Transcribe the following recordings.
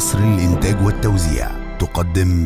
مصر للإنتاج والتوزيع تقدم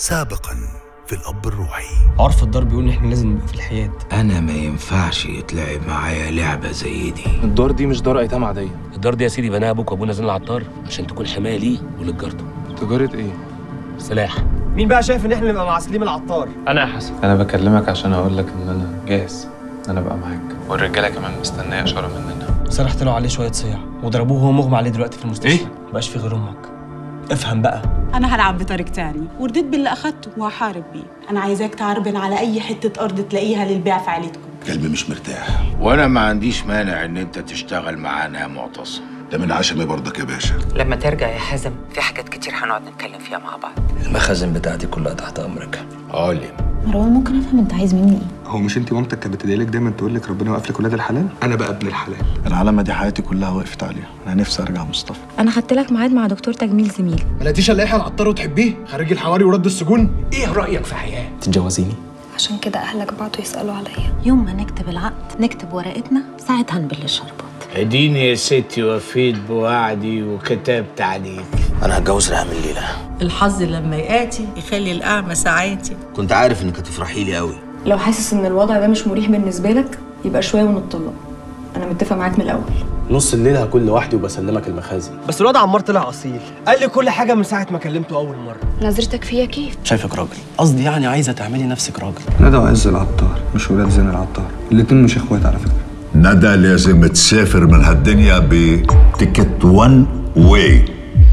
سابقا في الأب الروحي عرف الدار بيقول ان احنا لازم نبقى في الحياد انا ما ينفعش يتلعب معايا لعبه زي دي الدار دي مش دار ايتام عاديه الدار دي يا سيدي بناها ابوك وابونا زين العطار عشان تكون حمايه ليه ولجارته تجاره ايه سلاح مين بقى شايف ان احنا نبقى مع سليم العطار انا يا حسن انا بكلمك عشان اقول لك ان انا جاهز ان انا ابقى معاك والرجاله كمان مستنيه اشاره مننا سرحت له عليه شويه صياع وضربوه وهو مغمى عليه دلوقتي في المستشفى إيه؟ مبقاش في غير امك افهم بقى أنا هلعب بطريق تاني ورديت باللي أخدته وهحارب بيه أنا عايزاك تعربن على أي حتة أرض تلاقيها للبيع في عيلتكم قلبي مش مرتاح وانا ما عنديش مانع ان انت تشتغل معانا يا معتصم ده من عشمي برضك يا باشا لما ترجع يا حازم في حاجات كتير هنقعد نتكلم فيها مع بعض المخازن بتاعتي كلها تحت امرك عالم مروان ممكن افهم انت عايز مني ايه هو مش انت مامتك كانت بتدعي لك دايما تقول لك ربنا يوقف لك ولاد الحلال انا بقى ابن الحلال العلامة دي حياتي كلها وقفت عليها أنا نفسي أرجع مصطفى انا خدت لك ميعاد مع دكتور تجميل زميل ما لقيتيش الا يحيى العطار وتحبيه خريج الحواري ورد السجون ايه رايك في حياه تتجوزيني عشان كده اهلك بعتوا يسالوا عليا يوم ما نكتب العقد نكتب ورقتنا ساعتها نبل الشربات اديني يا ستي وفيت بوعدي وكتبت عليك أنا هتجوز ريهام الليلة الحظ لما ياتي يخلي الأعمى ساعاتي كنت عارف إنك هتفرحي لي قوي لو حاسس ان الوضع ده مش مريح بالنسبه لك يبقى شويه ونتطلق انا متفق معاك من الاول نص الليل هكون لوحدي وبسلمك المخازن بس الواد عمار طلع اصيل قال لي كل حاجه من ساعه ما كلمته اول مره نظرتك فيا كيف شايفك راجل قصدي يعني عايزه تعملي نفسك راجل ندى وعز العطار مش ولاد زين العطار الاتنين مش اخوات على فكره ندى لازم تسافر من هالدنيا بتيكت وان واي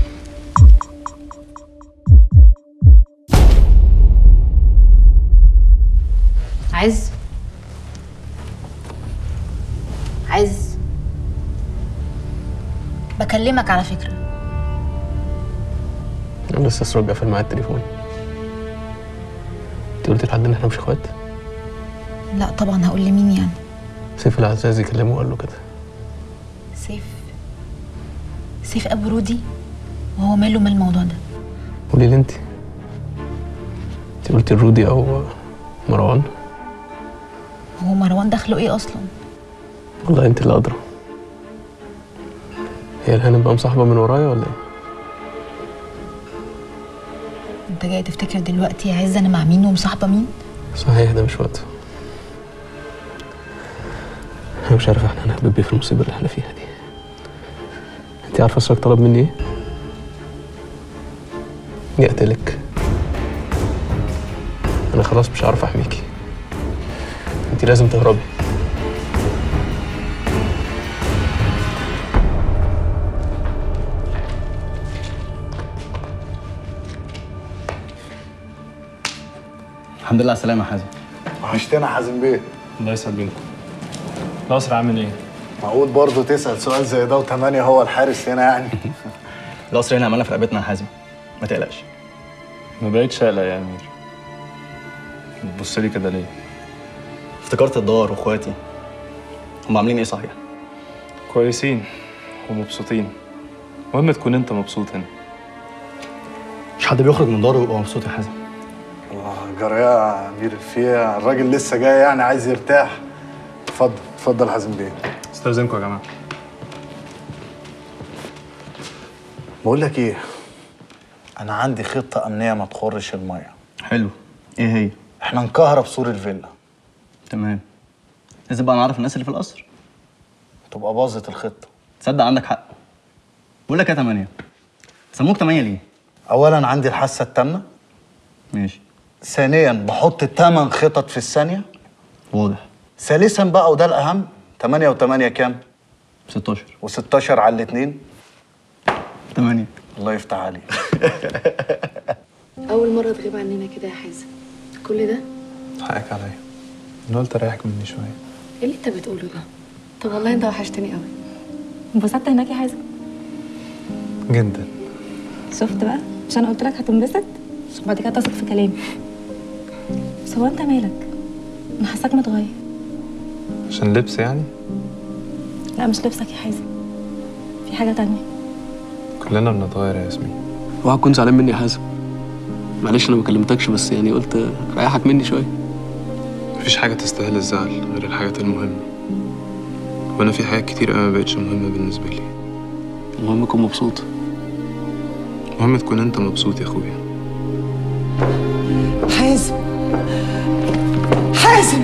عز عز بكلمك على فكره انا لسه اسرج قافل معايا التليفون انت قلت لحد ان احنا مش اخوات لا طبعا هقول لمين يعني سيف العزازي كلمه وقال له كده سيف سيف ابو رودي وهو ماله من الموضوع ده قولي لي انت انت قلتي الرودي او مروان هو مروان دخله ايه اصلا والله انت اللي ادرى هي الهانم بقى مصاحبه من ورايا ولا ايه انت جاي تفتكر دلوقتي يا عز انا مع مين ومصاحبه مين صحيح ده مش وقته انا مش عارف احنا هنهبب ايه في المصيبه اللي احنا فيها دي انت عارفه اسرك طلب مني ايه يقتلك انا خلاص مش عارف احميكي انت لازم تهربي الحمد لله على السلامه يا حازم وحشتنا حازم بيه الله يسعد بينكم ناصر عامل ايه معقول برضه تسأل سؤال زي ده وتمانية هو الحارس هنا يعني القصر هنا عملنا في رقبتنا يا حازم ما تقلقش ما بقتش قلق يا امير بتبص لي كده ليه افتكرت الدار واخواتي هم عاملين ايه صحيح كويسين ومبسوطين المهم تكون انت مبسوط هنا مش حد بيخرج من داره ويبقى مبسوط يا حازم الله جرى يا أمير فيها الراجل لسه جاي يعني عايز يرتاح اتفضل اتفضل حازم بيه استاذنكم يا جماعه بقول لك إيه أنا عندي خطة أمنية ما تخرش المية حلو ايه هي إحنا نكهرب سور الفيلا تمام لازم بقى نعرف الناس اللي في القصر تبقى باظت الخطة تصدق عندك حق بقول لك يا تمانية سموك تمانية ليه أولا عندي الحاسة التامنة ماشي ثانيا بحط تمن خطط في الثانية واضح ثالثا بقى وده الأهم 8 و8 كام؟ 16 و16 على الاثنين 8 الله يفتح عليك اول مره تغيب عننا كده يا حازم كل ده حقك عليا انا قلت اريحك مني شويه ايه اللي انت بتقوله ده طب والله انت وحشتني قوي انبسطت هناك يا حازم جدا شفت بقى مش انا قلت لك هتنبسط عشان بعد كده تثق في كلامي بس هو انت مالك انا حاساك متغير عشان لبس يعني لا مش لبسك يا حازم في حاجه تانية كلنا بنتغير يا ياسمين اوعى تكون زعلان مني يا حازم معلش انا ما كلمتكش بس يعني قلت ريحك مني شويه مفيش حاجه تستاهل الزعل غير الحاجات المهمه وانا في حاجات كتير قوي ما بقتش مهمه بالنسبه لي المهم تكون مبسوط المهم تكون انت مبسوط يا اخويا حازم حازم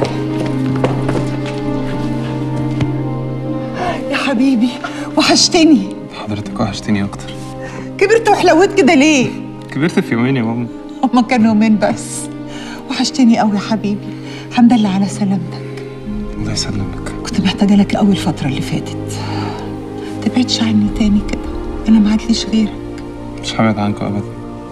يا حبيبي وحشتني حضرتك وحشتني اكتر كبرت وحلوت كده ليه كبرت في يومين يا ماما هما كانوا يومين بس وحشتني قوي يا حبيبي الحمد لله على سلامتك الله يسلمك كنت محتاجه لك قوي الفتره اللي فاتت تبعدش عني تاني كده انا ما عادليش غيرك مش هبعد عنكم ابدا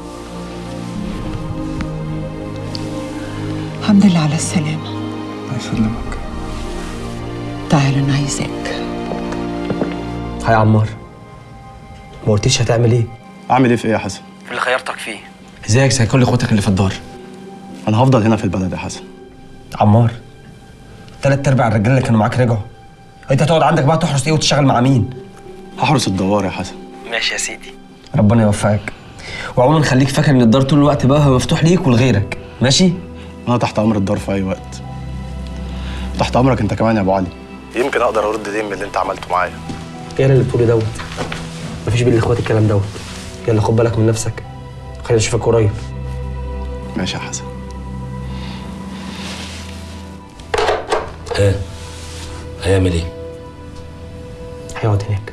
الحمد لله على السلامه الله يسلمك تعال انا عايزاك هاي يا عمار ما قلتليش هتعمل ايه اعمل ايه في ايه يا حسن في اللي خيرتك فيه ازيك زي كل اخواتك اللي في الدار انا هفضل هنا في البلد يا حسن عمار تلات ارباع الرجاله اللي كانوا معاك رجعوا انت هتقعد عندك بقى تحرس ايه وتشتغل مع مين هحرس الدوار يا حسن ماشي يا سيدي ربنا يوفقك وعموما خليك فاكر ان الدار طول الوقت بقى هو مفتوح ليك ولغيرك ماشي انا تحت امر الدار في اي وقت تحت امرك انت كمان يا ابو علي يمكن اقدر ارد دين من اللي انت عملته معايا ايه اللي بتقولي دوت مفيش بين الاخوات الكلام دوت يلا خد بالك من نفسك خلينا نشوفك قريب ماشي يا حسن ها هيعمل ايه؟ هيقعد هناك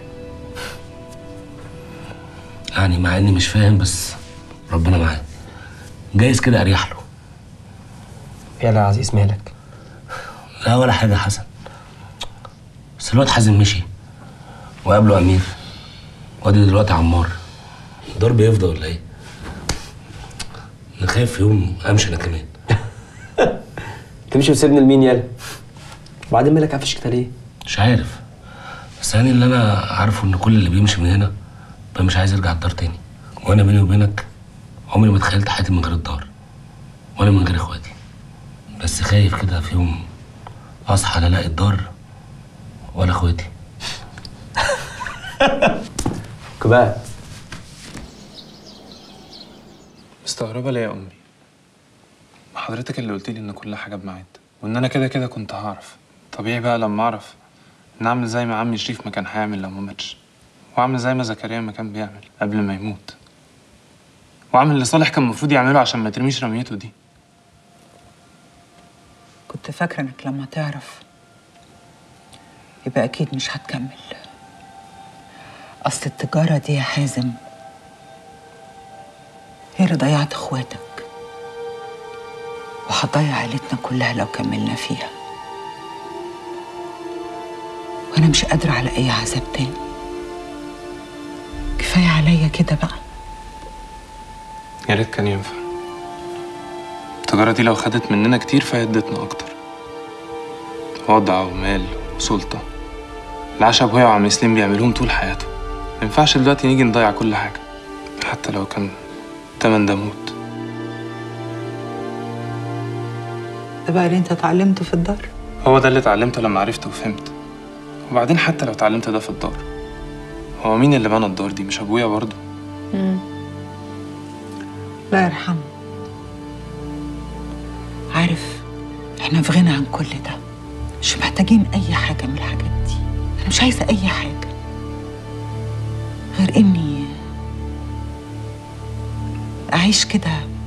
يعني مع اني مش فاهم بس ربنا معاه جايز كده اريح له يلا يا عزيز مالك لا ولا حاجه يا حسن بس الواد حازم مشي وقابله امير وادي دلوقتي عمار الدار بيفضى ولا ايه؟ انا خايف في يوم امشي انا كمان تمشي وتسيبني لمين يالا وبعدين مالك قافش كده ليه مش عارف بس يعني اللي انا عارفه ان كل اللي بيمشي من هنا بقى مش عايز يرجع الدار تاني وانا بيني وبينك عمري ما تخيلت حياتي من غير الدار ولا من غير اخواتي بس خايف كده في يوم اصحى لا الاقي الدار ولا اخواتي كبات مستغربة ليه يا أمي؟ ما حضرتك اللي قلت لي إن كل حاجة بميعاد وإن أنا كده كده كنت هعرف طبيعي بقى لما أعرف إن أعمل زي ما عمي شريف ما كان هيعمل لو ما ماتش وأعمل زي ما زكريا ما كان بيعمل قبل ما يموت وأعمل اللي صالح كان المفروض يعمله عشان ما ترميش رميته دي كنت فاكره انك لما تعرف يبقى اكيد مش هتكمل اصل التجاره دي يا حازم هي اللي ضيعت اخواتك وهتضيع عيلتنا كلها لو كملنا فيها وانا مش قادره على اي عذاب تاني كفايه عليا كده بقى يا ريت كان ينفع التجارة دي لو خدت مننا كتير فهدتنا أكتر وضع ومال وسلطة العشا أبويا وعم سليم بيعملوهم طول حياتهم ما ينفعش دلوقتي نيجي نضيع كل حاجة حتى لو كان تمن ده موت ده بقى اللي انت اتعلمته في الدار هو ده اللي اتعلمته لما عرفت وفهمت وبعدين حتى لو اتعلمت ده في الدار هو مين اللي بنى الدار دي مش أبويا برضه الله يرحمه عارف احنا في غنى عن كل ده مش محتاجين اي حاجه من الحاجات دي انا مش عايزه اي حاجه غير اني اعيش كده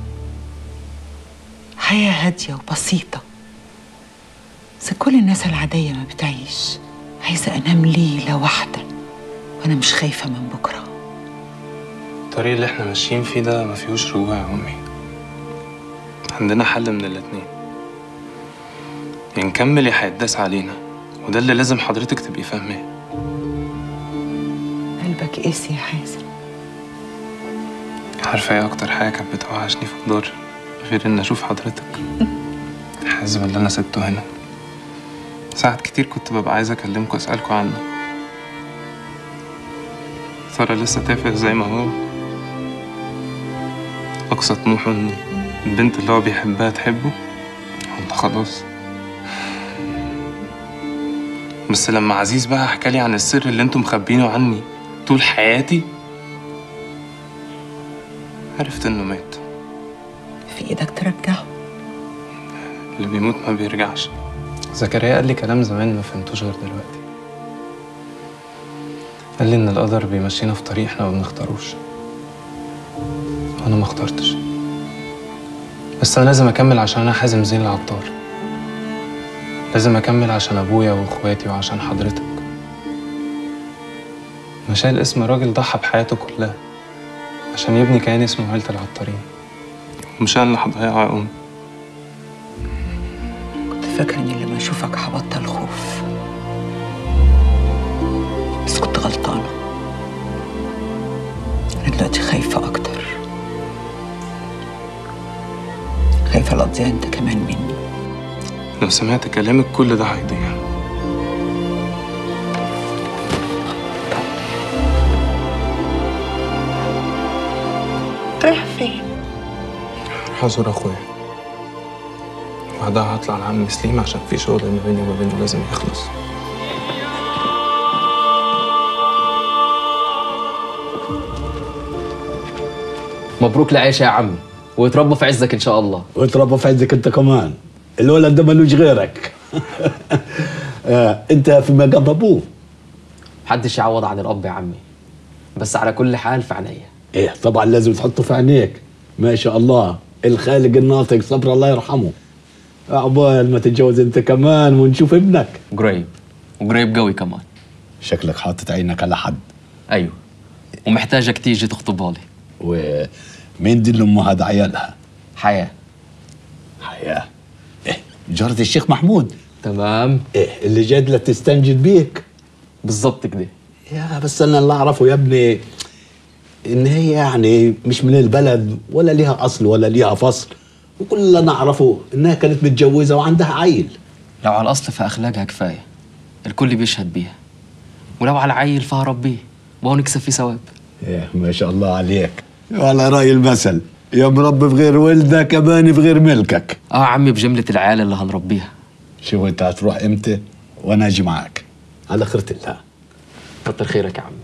حياه هاديه وبسيطه زي كل الناس العاديه ما بتعيش عايزه انام ليله واحده وانا مش خايفه من بكره الطريق اللي احنا ماشيين فيه ده ما فيهوش رجوع يا أمي عندنا حل من الاتنين يا نكمل يا هيتداس علينا وده اللي لازم حضرتك تبقي فاهماه قلبك قاسي يا حازم عارفة ايه أكتر حاجة كانت بتوحشني في الدار غير إن أشوف حضرتك الحزب اللي أنا سبته هنا ساعات كتير كنت ببقى عايز أكلمكوا أسألكوا عنه ترى لسه تافه زي ما هو أقصى طموحه إن البنت اللي هو بيحبها تحبه ولا خلاص بس لما عزيز بقى حكالي عن السر اللي انتم مخبينه عني طول حياتي عرفت انه مات في ايدك ترجعه اللي بيموت ما بيرجعش زكريا قال لي كلام زمان ما فهمتوش غير دلوقتي قال لي ان القدر بيمشينا في طريق احنا ما بنختاروش انا ما اخترتش بس انا لازم اكمل عشان انا حازم زين العطار لازم اكمل عشان ابويا واخواتي وعشان حضرتك انا شايل اسم راجل ضحى بحياته كلها عشان يبني كيان اسمه عيلة العطارين ومش انا اللي هضيعه يا ام كنت فاكر اني لما اشوفك هبطل خوف بس كنت غلطانة أنا دلوقتي خايفة أكتر خايفة لا تضيع أنت كمان مني لو سمعت كلامك كل ده هيضيع رايح فين؟ هروح ازور اخويا بعدها هطلع لعم سليم عشان في شغل ما بيني وما بينه لازم يخلص مبروك لعيشة يا عم ويتربوا في عزك ان شاء الله وتربى في عزك انت كمان الولد ده ملوش غيرك آه، انت في مقام ابوه محدش يعوض عن الاب يا عمي بس على كل حال في عينيا ايه طبعا لازم تحطه في عينيك ما شاء الله الخالق الناطق صبر الله يرحمه عقبال ما تتجوز انت كمان ونشوف ابنك قريب وقريب قوي كمان شكلك حاطط عينك على حد ايوه ومحتاجك تيجي تخطبها لي ومين دي اللي امها عيالها حياه حياه ايه جارة الشيخ محمود تمام ايه اللي جاد تستنجد بيك بالظبط كده يا بس انا اللي اعرفه يا ابني ان هي يعني مش من البلد ولا ليها اصل ولا ليها فصل وكل اللي انا اعرفه انها كانت متجوزه وعندها عيل لو على الاصل فاخلاقها كفايه الكل بيشهد بيها ولو على عيل فهربيه وهو نكسب فيه ثواب ايه ما شاء الله عليك وعلى راي المثل يا مربي في غير ولدك اباني في غير ملكك اه عمي بجمله العيال اللي هنربيها شوف انت هتروح امتى وانا اجي معاك على خيرة الله كتر خيرك يا عمي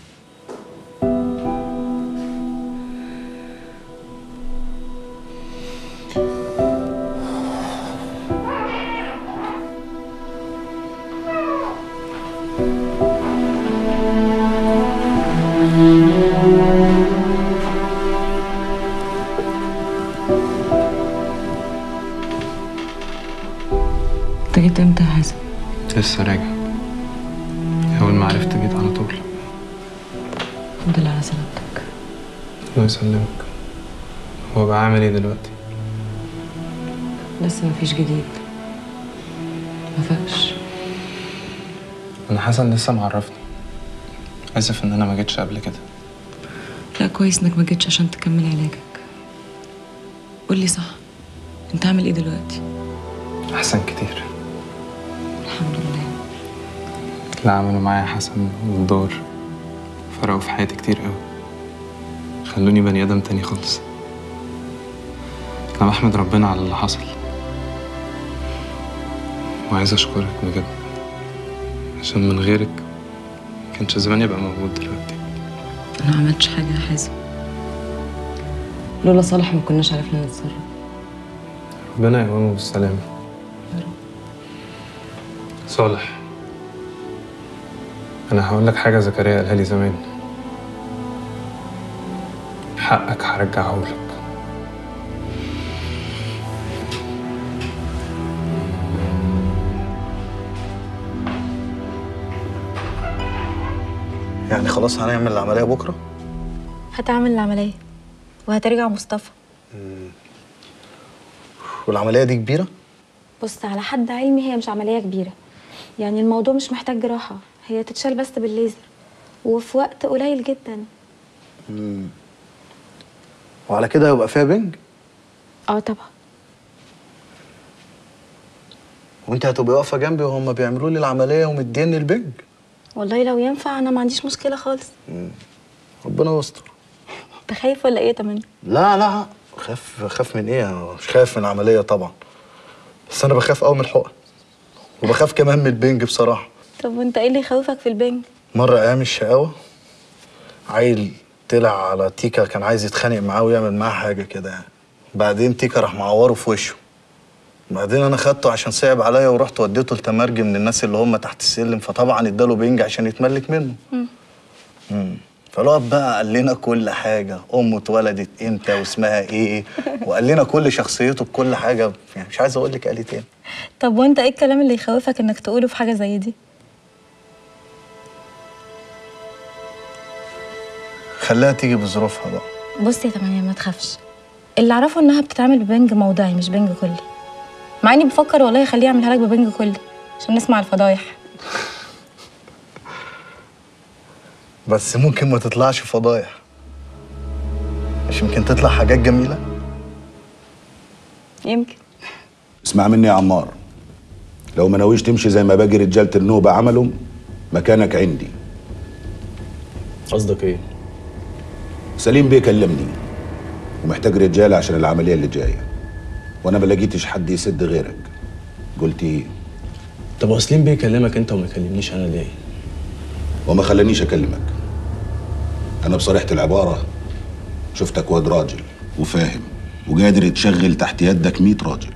انت جيت امتى يا حازم؟ لسه راجع اول ما عرفت جيت على طول الحمد لله على سلامتك الله يسلمك هو بقى عامل ايه دلوقتي لسه مفيش جديد مفيش انا حسن لسه معرفني اسف ان انا ما جيتش قبل كده لا كويس انك ما جيتش عشان تكمل علاجك قولي صح انت عامل ايه دلوقتي احسن كتير الحمد لله اللي عملوا معايا حسن والدور فرقوا في حياتي كتير قوي خلوني بني ادم تاني خالص انا بحمد ربنا على اللي حصل وعايز اشكرك بجد عشان من غيرك كانش زماني ابقى موجود دلوقتي انا ما عملتش حاجه يا حازم لولا صالح ما كناش عرفنا نتصرف ربنا يقومه بالسلامة صالح أنا هقول لك حاجة زكريا قالها لي زمان حقك هرجعه لك يعني خلاص هنعمل العمليه بكره هتعمل العمليه وهترجع مصطفى والعمليه دي كبيره بص على حد علمي هي مش عمليه كبيره يعني الموضوع مش محتاج جراحه هي تتشال بس بالليزر وفي وقت قليل جدا مم. وعلى كده يبقى فيها بنج اه طبعا وانت هتبقي واقفه جنبي وهم بيعملوا لي العمليه ومديني البنج والله لو ينفع انا ما عنديش مشكله خالص ربنا يستر انت خايف ولا ايه تمام لا لا خاف خاف من ايه انا مش خايف من العمليه طبعا بس انا بخاف قوي من الحقن وبخاف كمان من البنج بصراحه طب وانت ايه اللي يخوفك في البنج مره ايام الشقاوه عيل طلع على تيكا كان عايز يتخانق معاه ويعمل معاه حاجه كده يعني بعدين تيكا راح معوره في وشه بعدين انا خدته عشان صعب عليا ورحت وديته لتمرجي من الناس اللي هم تحت السلم فطبعا اداله بنج عشان يتملك منه مم. مم. فالواد بقى قال لنا كل حاجه امه اتولدت امتى واسمها ايه وقال لنا كل شخصيته بكل حاجه يعني مش عايز اقول لك قال ايه تاني طب وانت ايه الكلام اللي يخوفك انك تقوله في حاجه زي دي خليها تيجي بظروفها بقى بص يا تمانية ما تخافش اللي اعرفه انها بتتعمل ببنج موضعي مش بنج كلي مع اني بفكر والله اخليه يعملها لك ببنج كلي عشان نسمع الفضايح بس ممكن ما تطلعش فضايح مش يمكن تطلع حاجات جميله يمكن اسمع مني يا عمار لو ما ناويش تمشي زي ما باقي رجاله النوبه عملوا مكانك عندي قصدك ايه؟ سليم بيه كلمني ومحتاج رجاله عشان العمليه اللي جايه وانا ما لقيتش حد يسد غيرك قلت ايه طب هو سليم بيكلمك انت وما يكلمنيش انا ليه؟ وما خلانيش اكلمك انا بصريحه العباره شفتك واد راجل وفاهم وقادر تشغل تحت يدك 100 راجل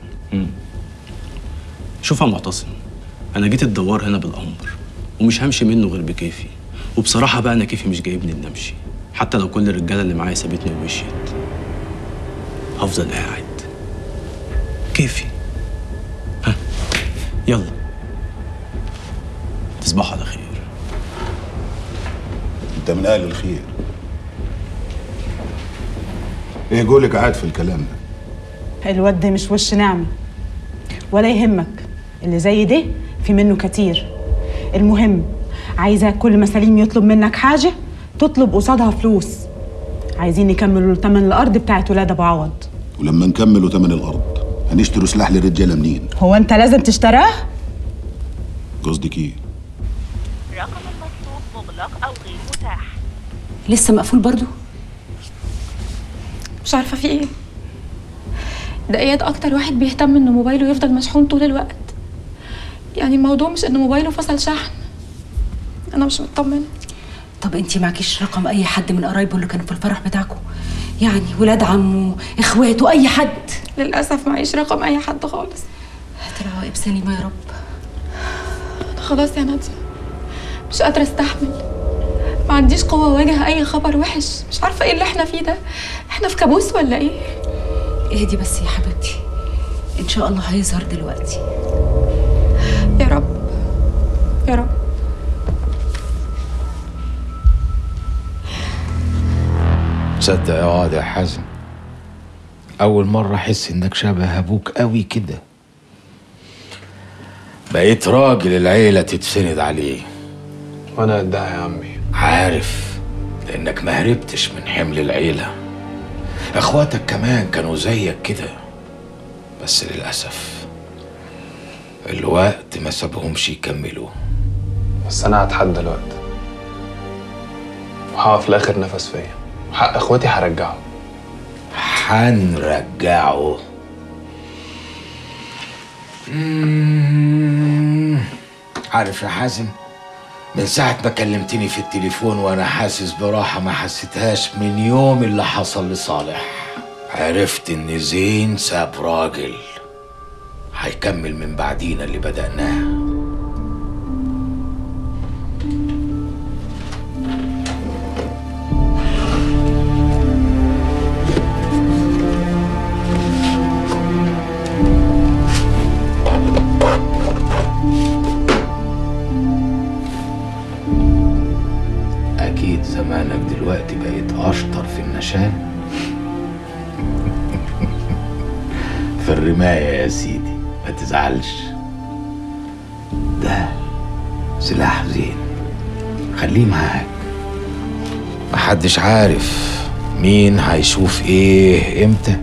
شوف يا معتصم انا جيت الدوار هنا بالامر ومش همشي منه غير بكيفي وبصراحه بقى انا كيفي مش جايبني ان امشي حتى لو كل الرجاله اللي معايا سابتني ومشيت هفضل قاعد كيفي ها يلا تصبحوا على خير انت من اهل الخير ايه قولك قاعد في الكلام ده الواد ده مش وش نعمة ولا يهمك اللي زي ده في منه كتير المهم عايزاك كل ما سليم يطلب منك حاجة تطلب قصادها فلوس عايزين يكملوا تمن الأرض بتاعت ولاد أبو عوض ولما نكملوا تمن الارض هنشتروا سلاح للرجاله منين هو أنت لازم تشتراه؟ قصدك ايه لسه مقفول برضو مش عارفه في ايه ده اياد اكتر واحد بيهتم ان موبايله يفضل مشحون طول الوقت يعني الموضوع مش ان موبايله فصل شحن انا مش مطمنه طب انتي معكيش رقم اي حد من قرايبه اللي كانوا في الفرح بتاعكم يعني ولاد عمه اخواته اي حد للاسف معيش رقم اي حد خالص تراقب سليمه يا رب أنا خلاص يا نادية مش قادرة استحمل ما عنديش قوة أواجه أي خبر وحش مش عارفة إيه اللي إحنا فيه ده إحنا في كابوس ولا إيه؟ اهدي بس يا حبيبتي ان شاء الله هيظهر دلوقتي يا رب يا رب تصدق يا واد يا حازم أول مرة أحس إنك شبه أبوك قوي كده بقيت راجل العيلة تتسند عليه وانا قدها يا عمي عارف لأنك ما هربتش من حمل العيلة إخواتك كمان كانوا زيك كده بس للأسف الوقت ما سابهمش يكملوا بس انا هتحدى الوقت وهقف لاخر نفس فيا وحق اخواتي هرجعه هنرجعه مم. عارف يا حازم من ساعة ما كلمتني في التليفون وأنا حاسس براحة ما حسيتهاش من يوم اللي حصل لصالح عرفت إن زين ساب راجل هيكمل من بعدينا اللي بدأناه أكيد زمانك دلوقتي بقيت أشطر في النشان في الرماية يا سيدي ما تزعلش ده سلاح زين خليه معاك محدش عارف مين هيشوف ايه امتى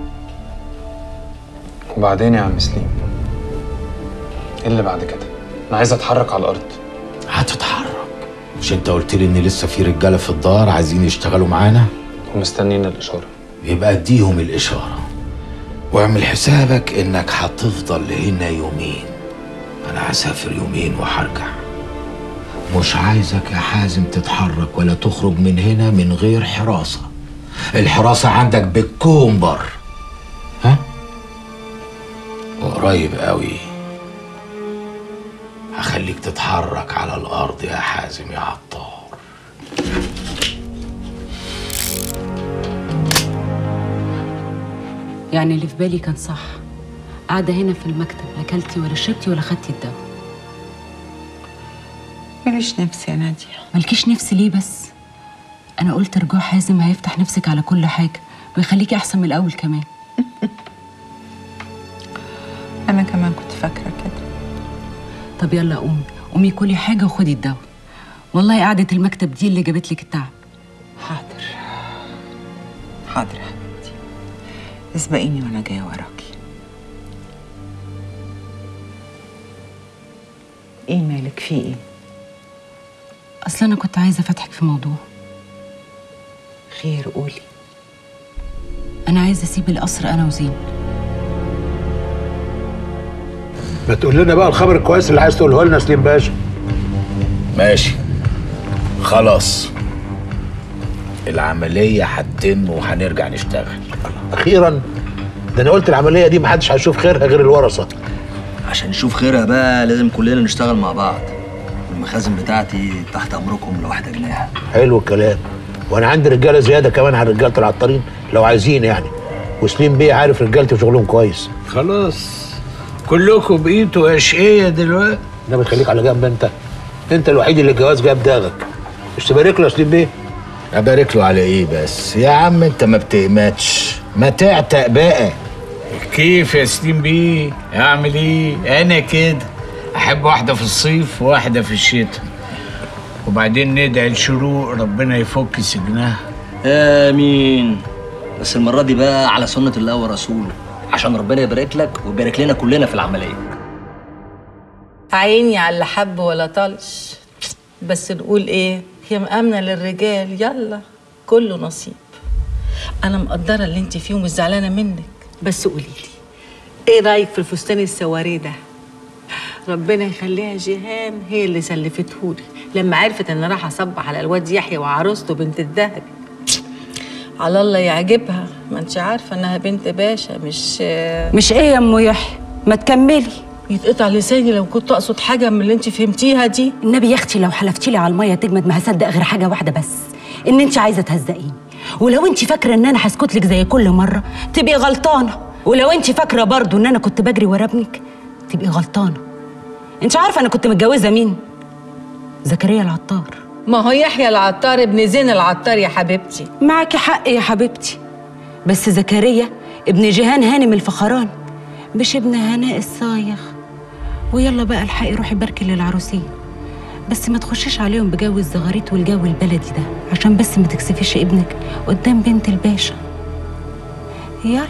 وبعدين يا عم سليم ايه اللي بعد كده انا عايز اتحرك على الارض هتتحرك مش انت قلت لي ان لسه في رجاله في الدار عايزين يشتغلوا معانا ومستنيين الاشاره يبقى اديهم الاشاره واعمل حسابك انك هتفضل هنا يومين انا هسافر يومين وهرجع مش عايزك يا حازم تتحرك ولا تخرج من هنا من غير حراسه الحراسه عندك بالكومبر ها وقريب قوي هخليك تتحرك على الارض يا حازم يا عطار يعني اللي في بالي كان صح قاعدة هنا في المكتب لا كلتي ولا شربتي ولا خدتي الدواء ماليش نفسي يا نادية مالكيش نفس ليه بس أنا قلت رجوع حازم هيفتح نفسك على كل حاجة ويخليكي أحسن من الأول كمان أنا كمان كنت فاكرة كده طب يلا قومي قومي كلي حاجة وخدي الدواء والله قعدة المكتب دي اللي جابت لك التعب حاضر حاضر يا حبيبتي اسبقيني وأنا جاية وراكي إيه مالك في إيه؟ أصل أنا كنت عايزة أفتحك في موضوع خير قولي أنا عايزة أسيب القصر أنا وزين ما تقول لنا بقى الخبر الكويس اللي عايز تقوله لنا سليم باشا ماشي خلاص العملية هتتم وهنرجع نشتغل اخيرا ده انا قلت العمليه دي محدش هيشوف خيرها غير الورثه عشان نشوف خيرها بقى لازم كلنا نشتغل مع بعض المخازن بتاعتي تحت امركم لو احتاجناها حلو الكلام وانا عندي رجاله زياده كمان على رجاله العطارين لو عايزين يعني وسليم بيه عارف رجالته شغلهم كويس خلاص كلكم بقيتوا اشقية دلوقتي ده بتخليك على جنب انت انت الوحيد اللي الجواز جاب داغك مش تبارك له يا سليم بيه ابارك له على ايه بس يا عم انت ما بتهمتش ما تعتق بقى كيف يا سليم بيه اعمل ايه انا كده احب واحده في الصيف وواحده في الشتاء وبعدين ندعي الشروق ربنا يفك سجنها امين بس المره دي بقى على سنه الله ورسوله عشان ربنا يبارك لك ويبارك لنا كلنا في العمليه عيني على اللي حب ولا طلش بس نقول ايه هي مأمنة للرجال يلا كله نصيب انا مقدرة اللي انت فيه ومش زعلانة منك بس قولي لي ايه رايك في الفستان السواري ده ربنا يخليها جيهان هي اللي سلفتهولي لما عرفت ان راح اصبح على الواد يحيى وعروسته بنت الذهب على الله يعجبها ما انت عارفه انها بنت باشا مش مش إيه يا أم يحيى ما تكملي يتقطع لساني لو كنت اقصد حاجه من اللي انت فهمتيها دي النبي يا اختي لو حلفتي لي على الميه تجمد ما هصدق غير حاجه واحده بس ان انت عايزه تهزقيني ولو انت فاكره ان انا هسكت لك زي كل مره تبقي غلطانه ولو انت فاكره برضو ان انا كنت بجري ورا ابنك تبقي غلطانه انت عارفه انا كنت متجوزه مين زكريا العطار ما هو يحيى العطار ابن زين العطار يا حبيبتي معك حق يا حبيبتي بس زكريا ابن جيهان هانم الفخران مش ابن هناء الصايغ ويلا بقى الحقي روحي باركي للعروسين بس ما تخشيش عليهم بجو الزغاريت والجو البلدي ده عشان بس ما تكسفيش ابنك قدام بنت الباشا يلا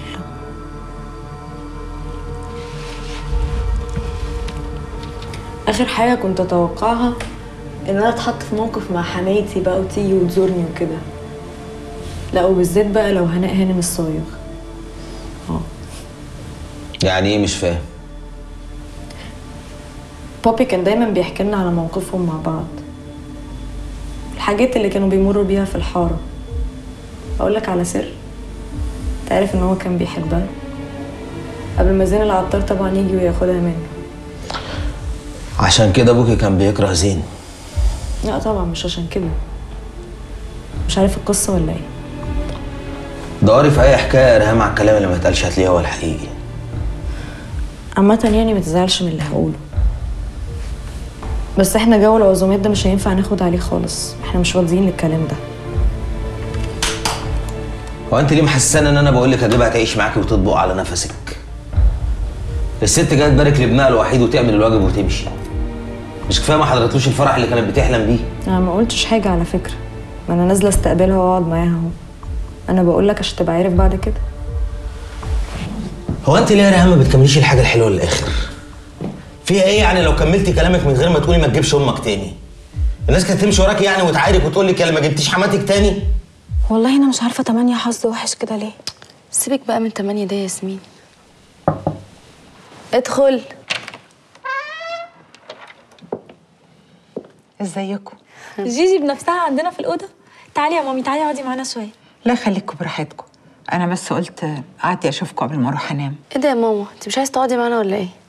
اخر حاجه كنت اتوقعها ان انا اتحط في موقف مع حماتي بقى وتيجي وتزورني وكده لا وبالذات بقى لو هناء هانم الصايغ يعني ايه مش فاهم بابي كان دايما بيحكي لنا على موقفهم مع بعض الحاجات اللي كانوا بيمروا بيها في الحارة أقول لك على سر تعرف إن هو كان بيحبها قبل ما زين العطار طبعا يجي وياخدها منه عشان كده ابوكي كان بيكره زين لا طبعا مش عشان كده مش عارف القصة ولا ايه دوري في اي حكايه يا ريهام على الكلام اللي ما اتقالش هتلاقيه هو الحقيقي عامة يعني ما تزعلش من اللي هقوله بس احنا جو العزومات ده مش هينفع ناخد عليه خالص احنا مش فاضيين للكلام ده هو انت ليه محسسانه ان انا بقول لك اجيبها تعيش معاكي وتطبق على نفسك الست جايه تبارك لابنها الوحيد وتعمل الواجب وتمشي مش كفايه ما حضرتوش الفرح اللي كانت بتحلم بيه انا ما قلتش حاجة على فكرة ما انا نازلة استقبلها واقعد معاها اهو انا بقول لك عشان تبقى عارف بعد كده هو انت ليه يا ريهام ما بتكمليش الحاجه الحلوه للاخر فيها ايه يعني لو كملتي كلامك من غير ما تقولي ما تجيبش امك تاني الناس كانت تمشي وراكي يعني وتعارك وتقول لك يا ما جبتيش حماتك تاني والله انا مش عارفه تمانية حظ وحش كده ليه سيبك بقى من تمانية ده يا ياسمين ادخل ازيكم جيجي بنفسها عندنا في الأوضة تعالي يا مامي تعالي اقعدي معانا شوية لا خليكم براحتكم انا بس قلت اعدي اشوفكم قبل ما اروح انام ايه ده يا ماما انت مش عايزه تقعدي معانا ولا ايه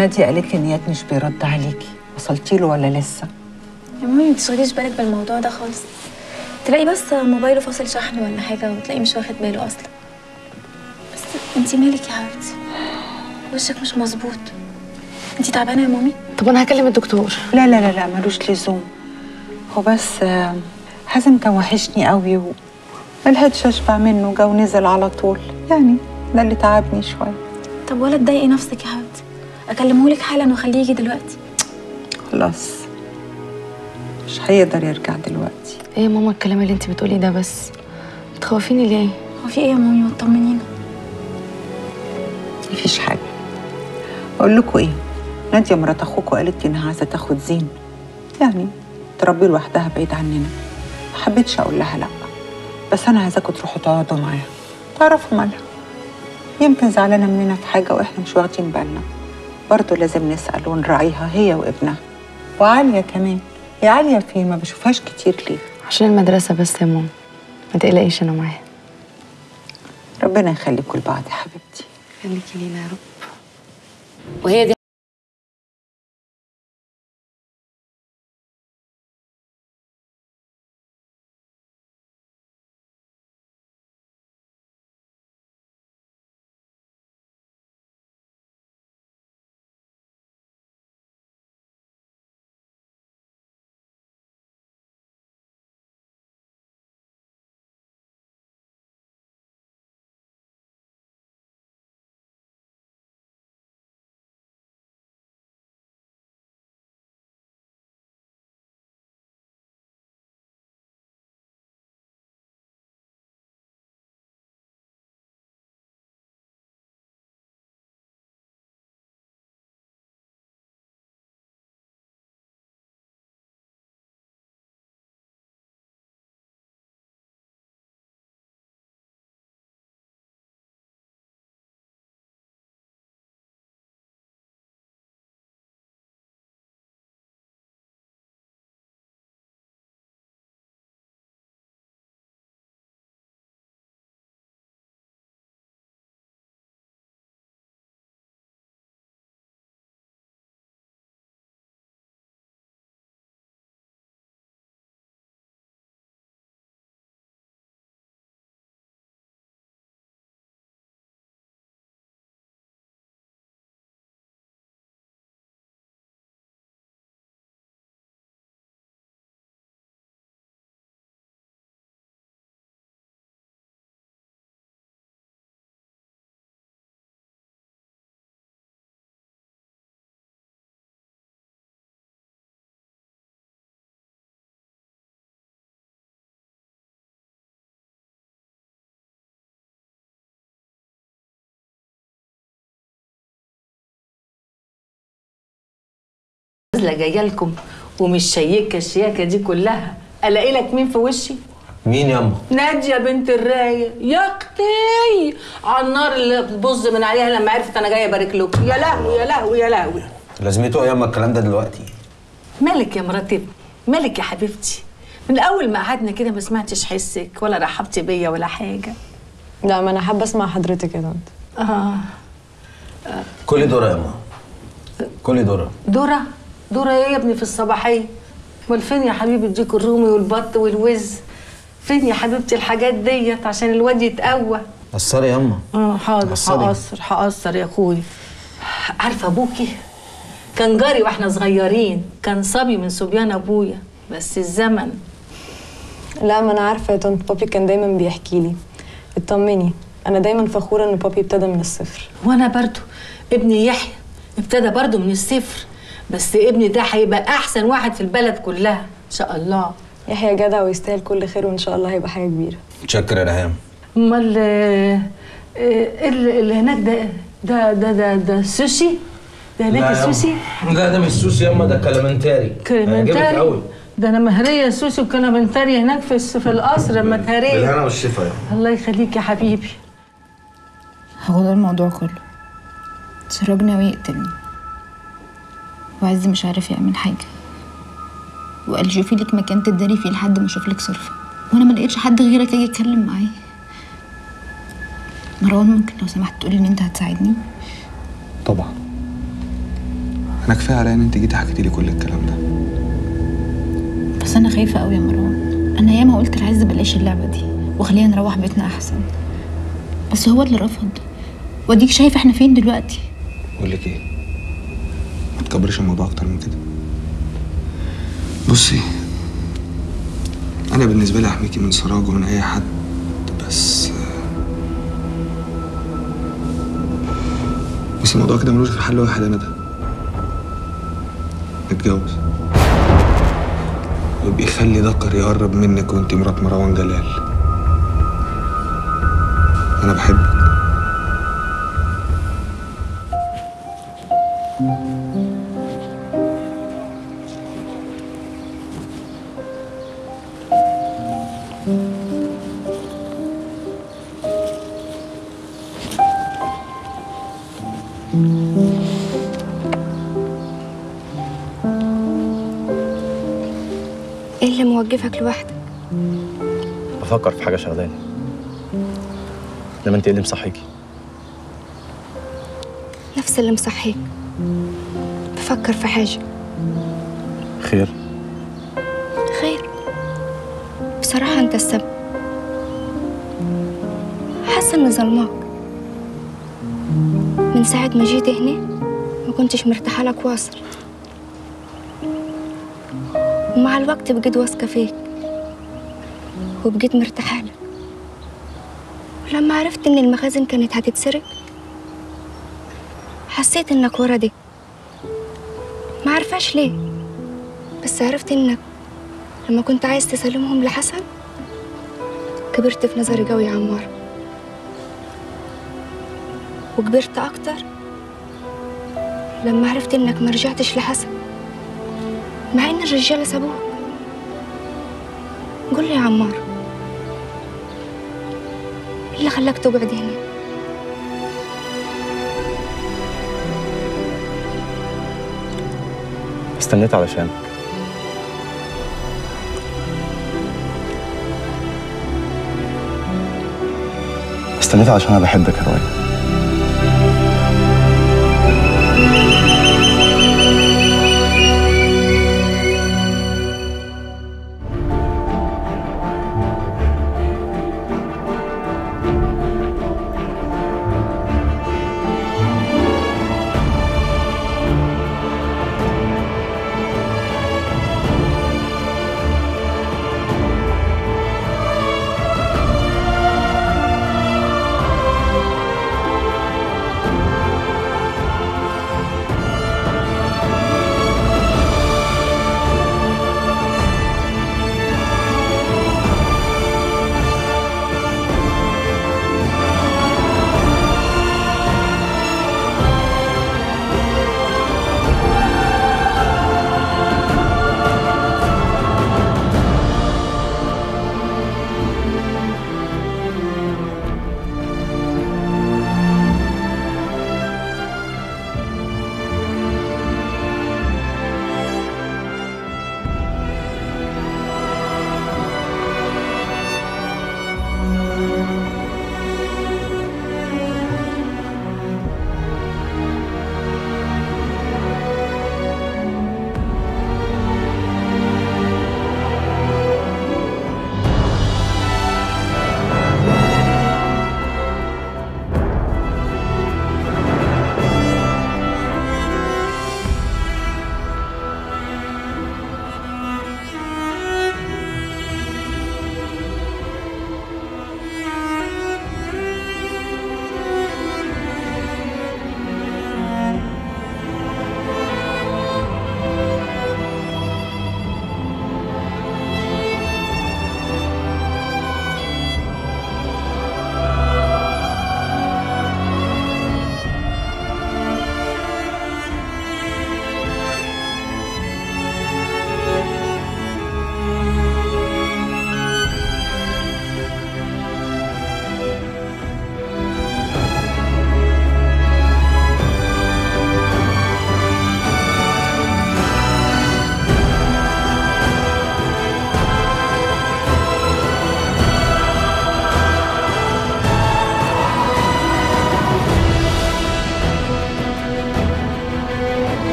نادية قالت لي ان نياد مش بيرد عليكي وصلتي له ولا لسه يا مامي ما تشغليش بالك بالموضوع ده خالص تلاقي بس موبايله فاصل شحن ولا حاجه وتلاقي مش واخد باله اصلا بس انتي مالك يا حبيبتي وشك مش مظبوط انتي تعبانه يا مامي طب انا هكلم الدكتور لا لا لا لا ملوش لزوم هو بس آه، حازم كان وحشني قوي و ما لحقتش اشبع منه جو نزل على طول يعني ده اللي تعبني شويه طب ولا تضايقي نفسك يا حبيبتي اكلمهولك حالا واخليه يجي دلوقتي خلاص مش هيقدر يرجع دلوقتي ايه يا ماما الكلام اللي انت بتقولي ده بس بتخوفيني ليه هو في ايه يا مامي ما تطمنينا مفيش حاجه اقول لكم ايه ناديه مرات اخوكوا قالت لي انها عايزه تاخد زين يعني تربي لوحدها بعيد عننا ما حبيتش اقول لها لا بس انا عايزاكم تروحوا تقعدوا معاها تعرفوا مالها يمكن زعلانه مننا في حاجه واحنا مش واخدين بالنا برضه لازم نسال ونراعيها هي وابنها وعاليه كمان يا عاليه فين ما بشوفهاش كتير ليه عشان المدرسه بس يا ماما ما تقلقيش انا معاها ربنا يخليكم لبعض يا حبيبتي خليكي لينا يا رب وهي دي نازله جايه لكم ومش شيكه الشياكه دي كلها الاقي لك مين في وشي مين ياما ناديه بنت الرايه يا اختي على النار اللي بتبظ من عليها لما عرفت انا جايه ابارك لكم يا لهوي يا لهوي يا لهوي لازمته ياما الكلام ده دلوقتي مالك يا مرات ابني مالك يا حبيبتي من اول ما قعدنا كده ما سمعتش حسك ولا رحبتي بيا ولا حاجه لا ما انا حابه اسمع حضرتك يا طنط اه كل دورة ياما كل دورة دورة دورة ايه يا ابني في الصباحية امال فين يا حبيبي الديك الرومي والبط والوز فين يا حبيبتي الحاجات ديت عشان الواد يتقوى قصري ياما اه حاضر قصري. هقصر هقصر يا اخوي عارفه ابوكي كان جاري واحنا صغيرين كان صبي من صبيان ابويا بس الزمن لا ما انا عارفه يا طنط بابي كان دايما بيحكي لي اطمني انا دايما فخوره ان بابي ابتدى من الصفر وانا برضو ابني يحيى ابتدى برضو من الصفر بس ابني ده هيبقى احسن واحد في البلد كلها ان شاء الله يحيى جدع ويستاهل كل خير وان شاء الله هيبقى حاجه كبيره متشكر يا ريهام امال آه، آه، اللي اللي هناك ده ده ده ده ده سوشي ده هناك السوشي لا ده مش سوسي ياما ده كلامنتاري كلمنتاري ده انا مهريه سوشي وكلمنتاري هناك في الس- في القصر لما اتهريت بالهنا والشفا ياما الله يخليك يا حبيبي هو ده الموضوع كله سراج ناوي يقتلني وعز مش عارف يعمل حاجة وقال شوفي لك مكان تداري فيه لحد ما اشوف لك صرفة وانا ما لقيتش حد غيرك اجي اتكلم معاه مروان ممكن لو سمحت تقولي ان انت هتساعدني طبعا انا كفايه عليا ان انت جيتي حكيتي لي كل الكلام ده بس انا خايفه قوي يا مروان انا ياما قلت لعز بلاش اللعبه دي وخلينا نروح بيتنا احسن بس هو اللي رفض واديك شايف احنا فين دلوقتي بقول لك ايه ما تكبريش الموضوع اكتر من كده بصي انا بالنسبه لي احميكي من سراج ومن اي حد بس بس الموضوع كده ملوش غير حل واحد انا ده نتجوز ويبقى يخلي دكر يقرب منك وانت مرات مروان جلال انا بحبك ايه اللي موقفك لوحدك بفكر في حاجة شغلاني لما انت ايه اللي مصحيكي نفس اللي مصحيك بفكر في حاجة خير خير بصراحة انت السبب حاسة اني ظلماك من ساعة ما جيت هنا ما كنتش مرتاحة لك واصل ومع الوقت بقيت واثقة فيك وبقيت مرتاحة لك ولما عرفت ان المخازن كانت هتتسرق حسيت انك ورا دي ما عارفاش ليه بس عرفت انك لما كنت عايز تسلمهم لحسن كبرت في نظري قوي يا عمار وكبرت اكتر لما عرفت انك ما رجعتش لحسن مع ان الرجاله سابوك قول لي يا عمار إيه اللي خلاك تقعد هنا استنيت علشانك استنيت علشان انا بحبك يا روي